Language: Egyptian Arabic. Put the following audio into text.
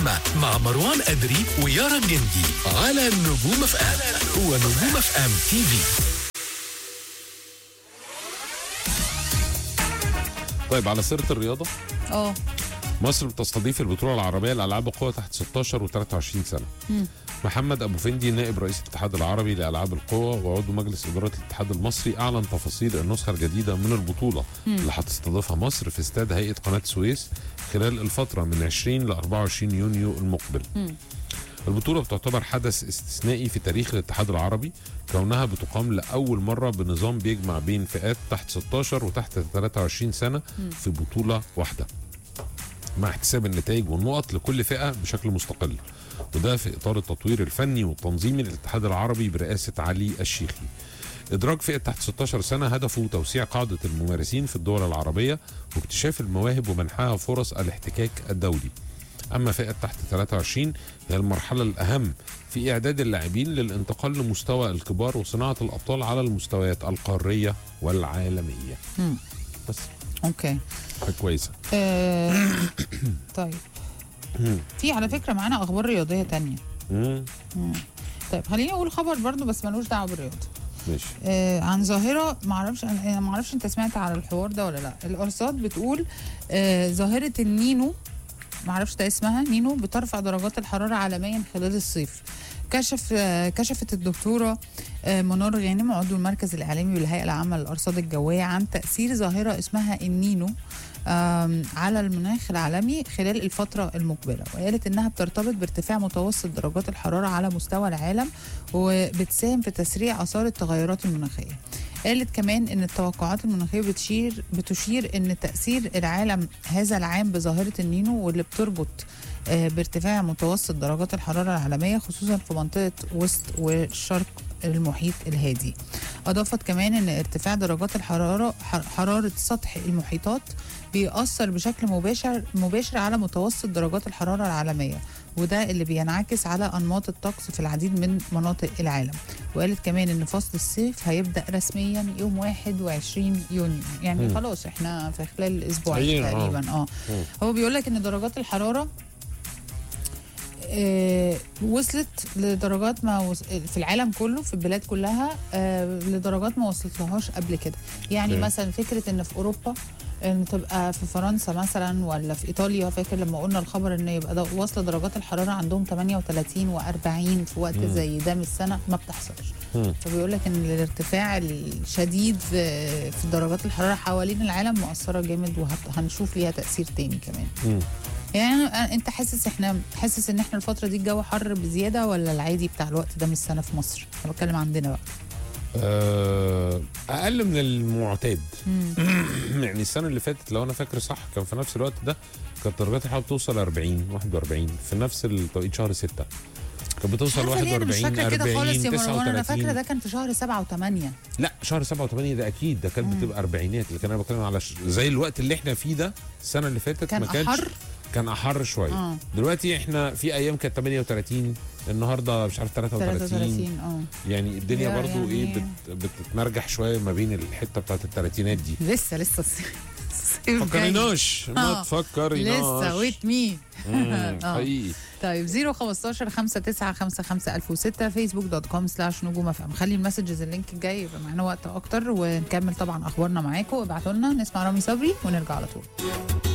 اللحمة مع مروان أدري ويارا الجندي على نجوم اف ام هو نجوم اف ام تي في طيب على سيره الرياضه اه مصر بتستضيف البطوله العربيه لالعاب القوى تحت 16 و23 سنه محمد ابو فندي نائب رئيس الاتحاد العربي لالعاب القوى وعضو مجلس اداره الاتحاد المصري اعلن تفاصيل النسخه الجديده من البطوله اللي هتستضيفها مصر في استاد هيئه قناه السويس خلال الفتره من 20 ل 24 يونيو المقبل البطولة بتعتبر حدث استثنائي في تاريخ الاتحاد العربي كونها بتقام لأول مرة بنظام بيجمع بين فئات تحت 16 وتحت 23 سنة في بطولة واحدة مع احتساب النتائج والنقط لكل فئة بشكل مستقل وده في إطار التطوير الفني والتنظيمي للاتحاد العربي برئاسة علي الشيخي إدراج فئة تحت 16 سنة هدفه توسيع قاعدة الممارسين في الدول العربية واكتشاف المواهب ومنحها فرص الاحتكاك الدولي أما فئة تحت 23 هي المرحلة الأهم في إعداد اللاعبين للانتقال لمستوى الكبار وصناعة الأبطال على المستويات القارية والعالمية مم. بس اوكي حاجة كويسة آه، طيب في على فكره معانا اخبار رياضيه تانية مم. طيب خليني اقول خبر برضو بس ملوش دعوه بالرياضه ماشي آه عن ظاهره معرفش انا معرفش انت سمعت على الحوار ده ولا لا الارصاد بتقول آه ظاهره النينو معرفش ده اسمها نينو بترفع درجات الحراره عالميا خلال الصيف كشف آه، كشفت الدكتوره آه، منار غانم عضو المركز الاعلامي بالهيئه العامه للارصاد الجويه عن تاثير ظاهره اسمها النينو آم، على المناخ العالمي خلال الفترة المقبلة وقالت إنها بترتبط بارتفاع متوسط درجات الحرارة على مستوى العالم وبتساهم في تسريع آثار التغيرات المناخية قالت كمان ان التوقعات المناخيه بتشير بتشير ان تاثير العالم هذا العام بظاهره النينو واللي بتربط آه، بارتفاع متوسط درجات الحراره العالميه خصوصا في منطقه وسط والشرق المحيط الهادي اضافت كمان ان ارتفاع درجات الحراره ح- حراره سطح المحيطات بيأثر بشكل مباشر مباشر على متوسط درجات الحراره العالميه وده اللي بينعكس على انماط الطقس في العديد من مناطق العالم وقالت كمان ان فصل الصيف هيبدا رسميا يوم 21 يونيو يعني مم. خلاص احنا في خلال اسبوعين أيوة، آه. تقريبا اه مم. هو بيقول لك ان درجات الحراره آه، وصلت لدرجات ما وص... في العالم كله في البلاد كلها آه، لدرجات ما وصلتلهاش قبل كده يعني أوكي. مثلا فكره ان في اوروبا ان تبقى في فرنسا مثلا ولا في ايطاليا فاكر لما قلنا الخبر ان يبقى ده واصله درجات الحراره عندهم 38 و40 في وقت مم. زي ده من السنه ما بتحصلش مم. فبيقول لك ان الارتفاع الشديد في في درجات الحراره حوالين العالم مؤثره جامد وهنشوف ليها تاثير تاني كمان مم. يعني أنا- انت حاسس احنا حاسس ان احنا الفتره دي الجو حر بزياده ولا العادي بتاع الوقت ده من السنه في مصر انا بتكلم عندنا بقى آه، اقل من المعتاد مم. يعني السنه اللي فاتت لو انا فاكر صح كان في نفس الوقت ده كانت درجات الحراره بتوصل 40 41 في نفس التوقيت شهر 6 كانت مش بتوصل عارفة ليه انا مش 41 فاكره كده 40 خالص يا مروان انا فاكره 39 ده كان في شهر 7 و8 لا شهر 7 و8 ده اكيد ده كانت بتبقى اربعينات لكن انا بتكلم على ش... زي الوقت اللي احنا فيه ده السنه اللي فاتت كان ما كانش أحر؟ كان احر شويه اه دلوقتي احنا في ايام كانت 38 النهارده مش عارف 33 33 اه يعني الدنيا يا برضو يعني- ايه بت... بتتمرجح شويه ما بين الحته بتاعت الثلاثينات دي لسه لسه الصيف الصيف جاي. فكرناش ما آه. تفكريناش لسه ويت مي مم، آه. حقيقي طيب 015 5955 1006 فيسبوك دوت كوم سلاش نجوم اف ام خلي المسجز اللينك الجاي يبقى معانا وقت اكتر ونكمل طبعا اخبارنا معاكم ابعتوا لنا نسمع رامي صبري ونرجع على طول